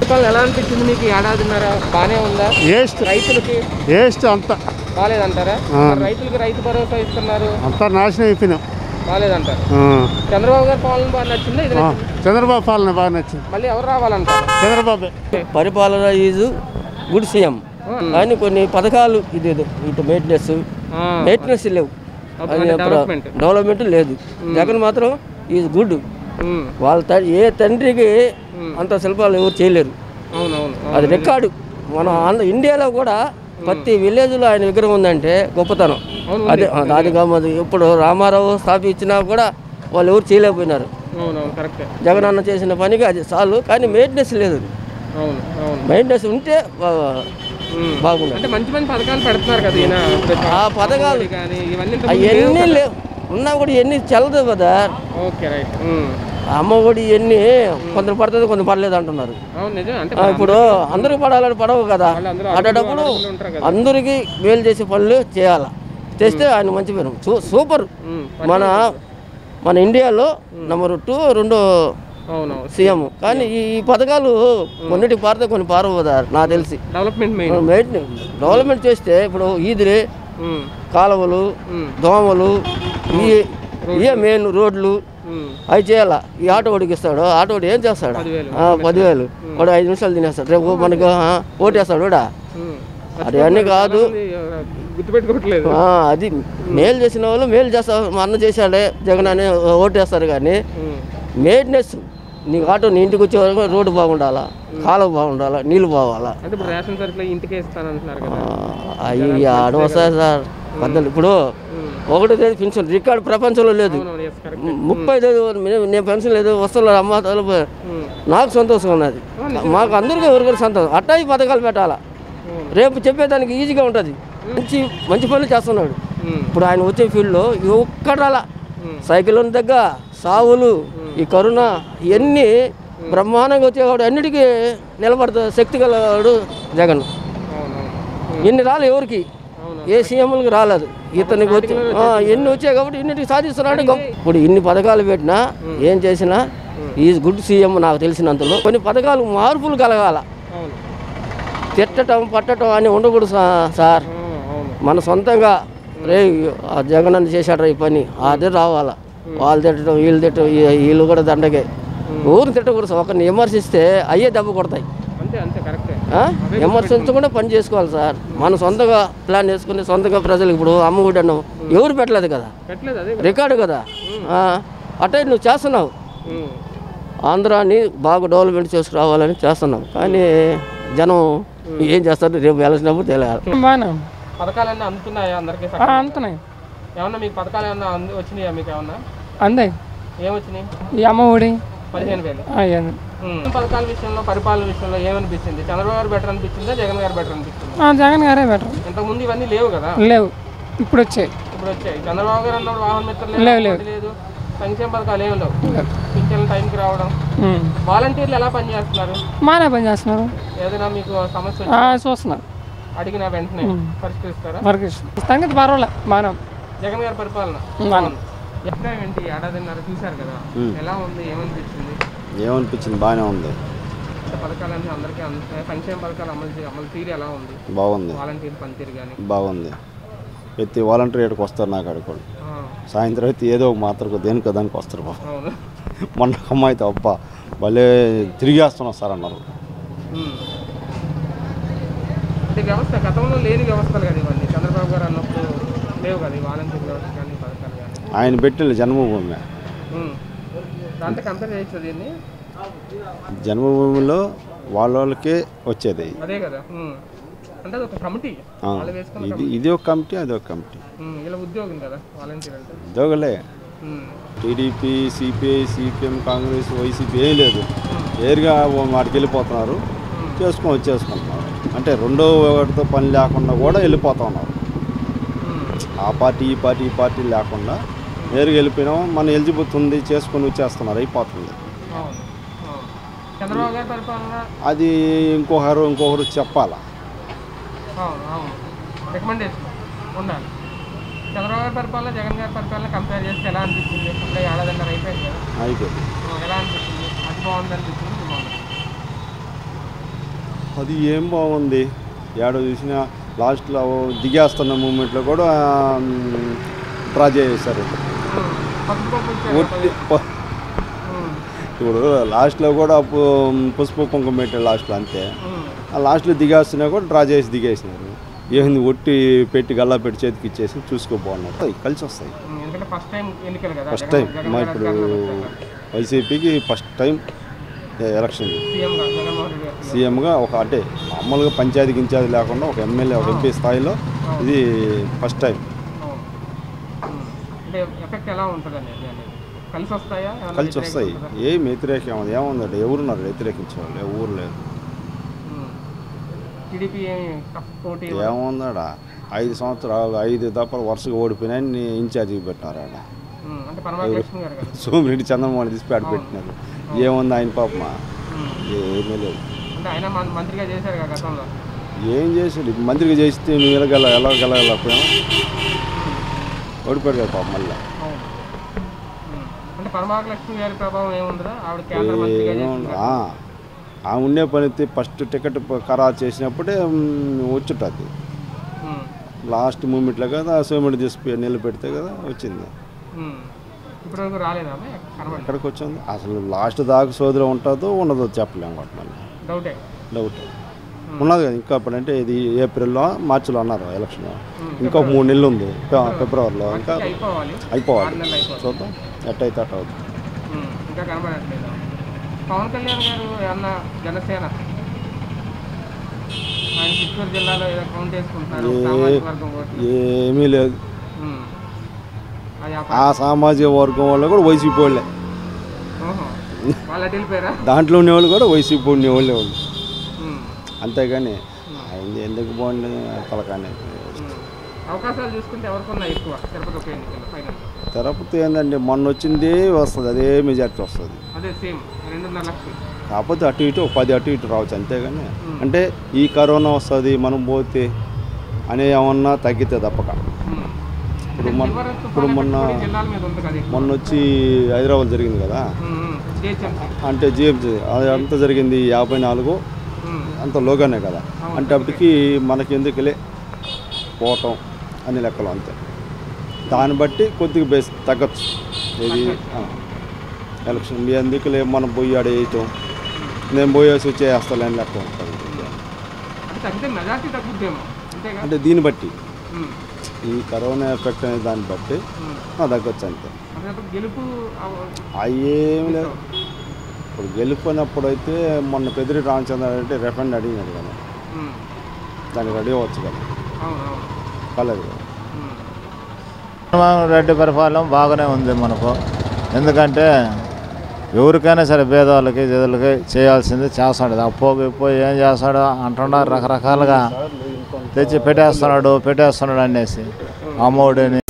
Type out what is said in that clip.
పరిపాలన ఎలా అనిపించింది మీకు ఈ ఏడాదిన్నర బాగానే ఉందా వేస్ట్ రైతులకి వేస్ట్ అంతా బాగాలేదంటారా ఆ. మరి రైతులకి రైతు భరోసా ఇస్తున్నారు అంతా నాశనం అయిపోయినాం బాగాలేదంటారు ఆ. చంద్రబాబు గారి పాలన బాగా నచ్చిందా ఇది ఆ. నచ్చిందా? చంద్రబాబు పాలన బాగా నచ్చింది మళ్ళీ ఎవరు రావాలంటారు చంద్రబాబే పరిపాలన ఈజ్ గుడ్ సీఎం కానీ కొన్ని పథకాలు ఇది ఇటు మెయింటెనెన్స్ ఆ. మెయింటెనెన్స్ లేవు అప్పుడు అది అంటే అప్పుడు డెవలప్మెంట్. డెవలప్మెంట్ లేదు జగన్ మాత్రం ఈజ్ గుడ్ ఉమ్. వాళ్ళ త- ఏ తండ్రికి అంత శిల్పాలు ఎవరు చేయలేరు అవునవును అది రికార్డు మన ఆంధ్ర ఇండియాలో కూడా ప్రతి విలేజ్లో ఆయన విగ్రహం ఉందంటే గొప్పతనం అవును, అదే అది కాదు ఇప్పుడు రామారావు స్థాపించినా కూడా వాళ్ళు ఎవరు చేయలేకపోయినారు అవునవును కరెక్టే జగన్ అన్న చేసిన పనికి అది చాలు కానీ మెయింటెనెన్స్ లేదు అవును అవును మెయింటెనెన్స్ ఉంటే బా- ఉమ్. బాగుండదు అంటే మంచి మంచి పథకాలు పెడుతున్నారు కదా ఈయన ఆ పథకాలు కానీ ఇవన్నీ ఇంతకు ముందు లేవు అవన్నీ కదా. లేవు ఉన్నా కూడా ఎన్ని చల్లదు కదా ఓకే రైట్ అమ్మ ఒడి ఎన్ని కొందరు పడుతుంది కొందరు పడలేదు అంటున్నారు అవును నిజం అంటే ఆ, ఇప్పుడు అందరికి పడాలని పడవు కదా వాళ్ళందరూ అటప్పుడు అడుగులు ఉంటారు కదా. అందరికి మేలు చేసే పనులు చేయాలి చేస్తే ఆయన మంచి పేరు సూ- సూపర్ ఉమ్. మన మన ఇండియాలో నెంబర్ టూ రెండో అవునవును సీఎం కానీ ఈ ఈ పథకాలు కొన్నిటికి పారితే కొన్ని పారవదా నాకు తెలిసి డెవలప్మెంట్ మెయిన్ మెయింటెనెన్స్ డెవలప్మెంట్ చేస్తే ఇప్పుడు ఈదిరి ఉమ్. కాలువలు ఉమ్. దోమలు ఈ ఇవే మెయిన్ రోడ్లు ఉమ్. అవి చేయాలా ఈ ఆటో వాడికి ఇస్తాడు ఆటో వాడు ఏం చేస్తాడు పదివేలు. ఆ, పదివేలు వాడు ఐదు నిమిషాలు తినేస్తాడు రేపు మనకు ఆ, ఓటేస్తాడు కూడా ఉమ్. అది అన్నీ కాదు అది, ఆ, గుర్తుపెట్టుకోవట్లేదు ఆ, అది మేలు చేసిన వాళ్ళు మేలు చేస్తారు మా అన్న చేశాడే జగన్ అని ఓటేస్తారు కానీ ఉమ్. మెయింటెనెన్స్ నీకు ఆటో నీ ఇంటికి వచ్చే వరకు రోడ్డు బాగుండాలా కాలువ బాగుండాలా నీళ్ళు బాగాలా అంటే ఇప్పుడు రేషన్ సరుకులు ఇంటికే ఇస్తానంటున్నారు కదా అవి ఆడవస్తాయి సార్ పెద్దలు ఇప్పుడు ఒకటో తేదీ పెన్షన్ రికార్డు ప్రపంచంలో లేదు అవునవును ఎస్ కరెక్ట్ ముప్పై తేదీ నేను- నేను పెన్షన్ లేదు వస్తున్నారు అమ్మ తలుపు నాకు సంతోషంగా ఉన్నది మాకు అందరికీ ఎవరికైనా సంతోషం అట్టా ఈ పథకాలు పెట్టాలా రేపు చెప్పేదానికి ఈజీగా ఉంటుంది మంచి మంచి పనులు చేస్తున్నాడు ఉమ్. ఇప్పుడు ఆయన వచ్చే ఫీల్డ్లో ఒక్కడాల సైకిల్ ఉన్న దగ్గర సావులు ఈ కరోనా ఇవన్నీ బ్రహ్మాండంగా వచ్చేవాడు అన్నిటికీ నిలబడతా శక్తి గలవాడు జగన్ అవునవును ఇన్ని రాలే ఎవరికి అవును. ఏ సీఎంలకు రాలేదు ఇతనికి వచ్చి ఆ, ఎన్ని వచ్చాయి కాబట్టి ఇన్నిటికి సాధిస్తున్నాడు గొప్ప. ఇప్పుడు ఇన్ని పథకాలు పెట్టినా ఏం చేసినా ఈజ్ గుడ్ సీఎం నాకు తెలిసినంతలో కొన్ని పథకాలు మార్పులు కలగాల అవును తిట్టడం పట్టడం అని ఉండకూడదు సా- సార్ ఆ, అవును మన సొంతంగా రే ఆ జగన్ అని చేశాడు ఈ పని అదే రావాలా వాళ్ళు తిట్టడం వీళ్ళు తిట్టడం ఈ- వీళ్ళు కూడా దండగే ఊరు తిట్టకూడదు సార్. ఒకరిని విమర్శిస్తే అయ్యే దెబ్బ కొడతాయి అంతే అంతే కరెక్టే ఆ? విమర్శించకుండా పని చేసుకోవాలి సార్ మన సొంతంగా ప్లాన్ చేసుకుని సొంతంగా ప్రజలకు ఇప్పుడు అమ్మఒడి అన్నావు ఎవరు పెట్టలేదు కదా పెట్టలేదు అదే రికార్డు కదా ఆ, అట్టే నువ్వు చేస్తున్నావు ఉమ్. ఆంధ్రాని బాగా డెవలప్మెంట్ చేసుకురావాలని చేస్తున్నావు కానీ జనం ఏం చేస్తారు రేపు వెళ్ళినప్పుడు తెలియాలి బాగానే పథకాలన్నీ అందుతున్నాయా అందరికీ అందుతున్నాయి ఏమన్నా మీకు పథకాలు ఏమన్నా అంది వచ్చినాయా మీకు ఏమన్నా అందాయి ఏమొచ్చినాయి ఈ అమ్మ ఒడి పదిహేను వేలు అయ్యింది ఉమ్. పథకాల విషయంలో పరిపాలన విషయంలో ఏమనిపించింది చంద్రబాబు గారు బెటర్ అనిపించిందా జగన్ గారు బెటర్ అనిపించిందా జగన్ గారే బెటర్ ఇంతకుముందు ఇవన్నీ లేవు కదా లేవు ఇప్పుడు వచ్చాయి ఇప్పుడు వచ్చాయి చంద్రబాబు గారు అన్నప్పుడు వాహన మిత్రులు లేవు, లేదు లేవు. ఒకటి లేదు సంక్షేమ పథకాలు ఏమి లేవు పింఛన్ల టైంకి రావడం ఉమ్. వాలంటీర్లు ఎలా పనిచేస్తున్నారు బాగానే పని చేస్తున్నారు ఏదైనా మీకు సమస్య ఆ, వచ్చి చూస్తున్నారు అడిగిన వెంటనే పరిష్కరిస్తారా వరకు సంగతి పర్వాలే బాగానే ఉంది. జగన్ గారి పరిపాలన బాగానే ఎక్కడ ఏంటి ఏడాదిన్నర చూశారు కదా ఎలా ఉంది ఏమనిపించింది ఏమనిపించింది బాగానే ఉంది అంటే పథకాలన్నీ అందరికీ అందుతాయి సంక్షేమ పథకాలు అమలు చే- అమలు తీరు ఎలా ఉంది బాగుంది వాలంటీర్ పనితీరు కానీ బాగుంది ప్రతి వాలంటీర్ ఇక్కడికి వస్తారు నాకు అడుకోండి సాయంత్రం అయితే ఏదో ఒక మాత్రకు దేనికో దానికి వస్తారు బాబు అవును మొన్న ఒక అమ్మాయి అయితే అబ్బా భలే తిరిగేస్తున్నాం సార్ అన్నారు ఉమ్. అంటే వ్యవస్థ గతంలో లేని వ్యవస్థలు కదా ఇవన్నీ చంద్రబాబు గారు అన్నప్పుడు లేవు కదా ఈ వాలంటీర్ వ్యవస్థ కానీ పథకాలు కానీ ఆయన పెట్టిన జన్మభూమి ఉమ్. దాంతో కంపేర్ చేయొచ్చు దీన్ని జన్మభూమిలో వాళ్ళ వాళ్ళకే వచ్చేది అదే కదా ఉమ్. అంటే అది ఒక కమిటీ ఆ, వాళ్ళు వేసుకున్న ఇది ఇది ఒక కమిటీ అది ఒక కమిటీ ఉమ్, ఇలా ఉద్యోగం కదా వాలంటీర్ అంటే ఉద్యోగులే ఉమ్. టీడీపీ సిపిఐ సిపిఎం కాంగ్రెస్ వైసీపీ ఏం లేదు నేరుగా వాటికి వెళ్ళిపోతున్నారు చేసుకొని వచ్చేసుకుంటున్నారు అంటే రెండో ఒకటితో పని లేకుండా కూడా వెళ్ళిపోతా ఉన్నారు ఆ పార్టీ ఈ పార్టీ ఈ పార్టీ లేకుండా నేరుగా వెళ్ళిపోయినాం మన ఎలిజిబుల్ ఉంది చేసుకొని వచ్చేస్తున్నారు అయిపోతుంది అవును అవును. చంద్రబాబు గారి పరిపాలన అది ఇంకొకరు ఇంకొకరు చెప్పాలా అవును అవును రికమెండేషన్ ఉండాలి చంద్రబాబు గారి పరిపాలన జగన్ గారి పరిపాలన కంపేర్ చేస్తే ఎలా అనిపించింది అప్పుడే ఏడాదిన్నర అయిపోయింది కదా అయిపోయింది ఆ, ఎలా అనిపించింది అది బాగుంది అనిపించింది ఇది బాగుంది అది ఏం బాగుంది ఏడో చూసినా లాస్ట్లో దిగేస్తున్న మూమెంట్లో కూడా డ్రా చేసేసారు ఉమ్. పసుపు కుంకుమ ఇచ్చారు ఒట్టి కదా. ప- ఉమ్. ఇప్పుడు లాస్ట్లో కూడా పు- పసుపు కుంకుమ పెట్టారు లాస్ట్లో అంతే ఉమ్. ఆ లాస్ట్లో దిగేస్తున్నా కూడా డ్రా చేసి దిగేసినారు ఏంది ఒట్టి పెట్టి గల్లా పెట్టి చేతికి ఇచ్చేసి చూసుకోబోన్నారు అవి కలిసి వస్తాయి ఉమ్. ఎందుకంటే ఫస్ట్ టైం ఎన్నికలు కదా ఫస్ట్ జగన్- టైం జగన్ మా గారు ఇప్పుడు అధికారంలోకి వచ్చాక. వైసీపీకి ఫస్ట్ టైం ఎలక్షన్ సీఎం గా జగన్మోహన్ రెడ్డి గారు సీఎంగా ఒక అంటే మామూలుగా పంచాయతీ గించాది లేకుండా ఒక ఎమ్మెల్యే ఒక ఎంపీ స్థాయిలో ఇది ఫస్ట్ టైం అవును. ఉమ్. అంటే ఎఫెక్ట్ ఎలా ఉంటుంది అనేది అనేది కలిసి వస్తాయా ఏమన్నా కలిసి వస్తాయి వ్యతిరేకత ఉంటుందా? ఏం వ్యతిరేకం ఏమది ఏముందంటే ఎవరున్నారు వ్యతిరేకించే వాళ్ళు ఎవరు లేరు ఉమ్. టీడీపీ ఏమి టఫ్ పోటీ ఏముందాడా ఐదు సంవత్సరాలు ఐదు దప్పలు వరుసగా ఓడిపోయినాయని ఇన్ఛార్జికి పెట్టినారు ఆడ ఉమ్. అంటే పరమాత్మ లక్ష్మి గారు కదా సోమిరెడ్డి చంద్రమోహన్ తీసి పేడ పెట్టినారు ఏముంది ఆయన పాపమా ఉమ్. ఏమీ లేదు అంటే ఆయన మం- మంత్రిగా చేశారు కదా గతంలో ఏం చేసాడు ఇప్పుడు మంత్రిగా చేస్తే నువ్వు ఎలాగల ఎలా గెలగలేకపోయావు ఓడిపోయాడు కదా పాపం మళ్ళీ అవును ఉమ్. అంటే పరమాత్మ లక్ష్మి గారి ప్రభావం ఏముండదా ఆవిడ కేంద్ర మంత్రిగా చేసింది కదా. ఆ ఉండే పని అయితే ఫస్ట్ టికెట్ ప- ఖరారు చేసినప్పుడే మ్, వచ్చుంటుంది ఉమ్. లాస్ట్ మూమెంట్లో కదా సోమిరెడ్డి తీసి నిలబెడితే కదా వచ్చింది ఉమ్. ఇప్పుడు వరకు రాలేదా అమ్మాయి? కనబడి ఎక్కడికి వచ్చింది అసలు లాస్ట్ దాకా సోదరు ఉంటుందో ఉండదో చెప్పలేము వాటి మళ్ళీ డౌటే డౌట్ ఉన్నది కదా ఇంకా అప్పుడంటే ఇది ఏప్రిల్లో మార్చిలో అన్నారు ఎలక్షన్ ఇంకా మూడు నెలలు ఉంది ఫె- ఫిబ్రవరిలో ఇంకా అయిపోవాలి అయిపోవాలి ఆరు నెలలు అయిపోవాలి చూద్దాం ఎట్టయితే అట్ట అవుతుంది ఉమ్. ఇంకా కనబడట్లేదు పవన్ కళ్యాణ్ గారు ఏమన్నా జనసేన ఆయన చిత్తూరు జిల్లాలో ఏదో కౌంట్ వేసుకుంటున్నారు ఏ- సామాజిక వర్గం ఓట్లు ఏమీ లేదు ఉమ్. అది ఆ ఆ సామాజిక వర్గం వాళ్ళు కూడా వైసీపీ వాళ్ళే ఓహో. వాళ్ళు అటు వెళ్ళిపోయారా దాంట్లో ఉండేవాళ్ళు కూడా వైసీపీ ఉండేవాళ్ళే వాళ్ళు ఉమ్. అంతేగాని ఆయన ఎందుకు బాగుంది తలకాని ఉమ్. అవకాశాలు చూసుకుంటే ఎవరికి ఉన్నాయి ఎక్కువ తిరుపతి ఉప ఎన్నికల్లో ఫైనల్ తిరుపతి ఏంటంటే మొన్న వచ్చింది వస్తుంది అదే మెజార్టీ వస్తుంది అదే సేమ్ రెండున్నర లక్షలు కాకపోతే అటు ఇటు ఒక పది అటు ఇటు రావచ్చు అంతేగాని అంటే ఈ కరోనా వస్తుంది మనం పోతే అనే ఏమన్నా తగ్గితే తప్పక ఉమ్. ఇప్పుడు మొన్న చివరి ఇప్పుడు మొన్న తుఫాను జిల్లాల మీద ఉంది కదా ఎక్కువ. మొన్న వచ్చి హైదరాబాద్ జరిగింది కదా ఉమ్, ఉమ్. GHMC. అంటే జిఎంసీ అది అంత జరిగింది యాభై నాలుగు ఉమ్. అంత లోగానే కదా అంటే అప్పటికి మనకి ఎందుకులే పోవటం అన్ని లెక్కలు అంతే దాన్ని బట్టి కొద్దిగా బేస్ తగ్గచ్చు ఇది ఆ, ఎలక్షన్ మీ ఎందుకులే మనం పోయి ఆడ వేయటం నేను పోయేసి వచ్చేస్తాలే అని లెక్క ఉంటుంది అంటే తగ్గితే మెజార్టీ తగ్గుద్దేమో అంతేగా అంటే దీన్ని బట్టి ఉమ్. ఈ కరోనా ఎఫెక్ట్ అనే దాన్ని బట్టి ఉమ్. ఆ, తగ్గొచ్చు అంతే అంటే అప్పుడు గెలుపు అవ- అవి ఏమి లేదు ఇప్పుడు గెలుపునప్పుడు అయితే మొన్న పెదిరి రామచంద్ర అంటే రెఫండ్ అడిగినాడు కదా ఉమ్. దానికి రెడీ అవ్వచ్చు కదా అవును అవును కాలేదు కదా ఉమ్. చంద్రబాబు రెడ్డి పరిపాలన బాగానే ఉంది మనకు ఎందుకంటే ఎవరికైనా సరే పేదవాళ్ళకి జదులకి చేయాల్సింది చేస్తాడు అప్పో ఇప్పో ఏం చేస్తాడో అంటున్నారు రకరకాలుగా తెచ్చి పెట్టేస్తున్నాడు పెట్టేస్తున్నాడు అనేసి అమ్మఒడిని